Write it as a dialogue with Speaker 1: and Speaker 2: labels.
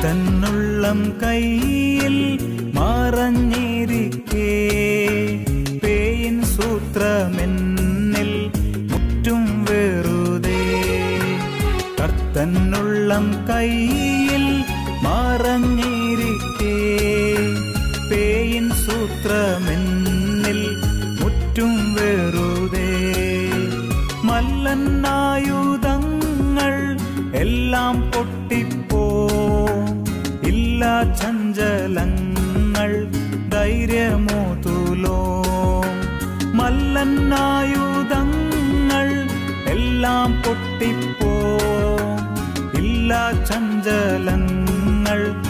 Speaker 1: കർത്തനുള്ളം കയ്യിൽ മറഞ്ഞിരിക്കേ പേയിൻ സൂത്രമെന്നിൽ മുറ്റും വെറുതേ കർത്തനുള്ളം കയ്യിൽ മറഞ്ഞിരിക്കേ പേയിൻ സൂത്രമെന്നിൽ മുറ്റും വെറുതേ മല്ലന്നായുധങ്ങൾ എല്ലാം പൊട്ടിപ്പോ ഇല്ല ചഞ്ചലങ്ങൾ ധൈര്യമോ തുലോ മല്ലന്നായുധങ്ങൾ എല്ലാം പൊട്ടിപ്പോ ഇല്ല ചഞ്ചലങ്ങൾ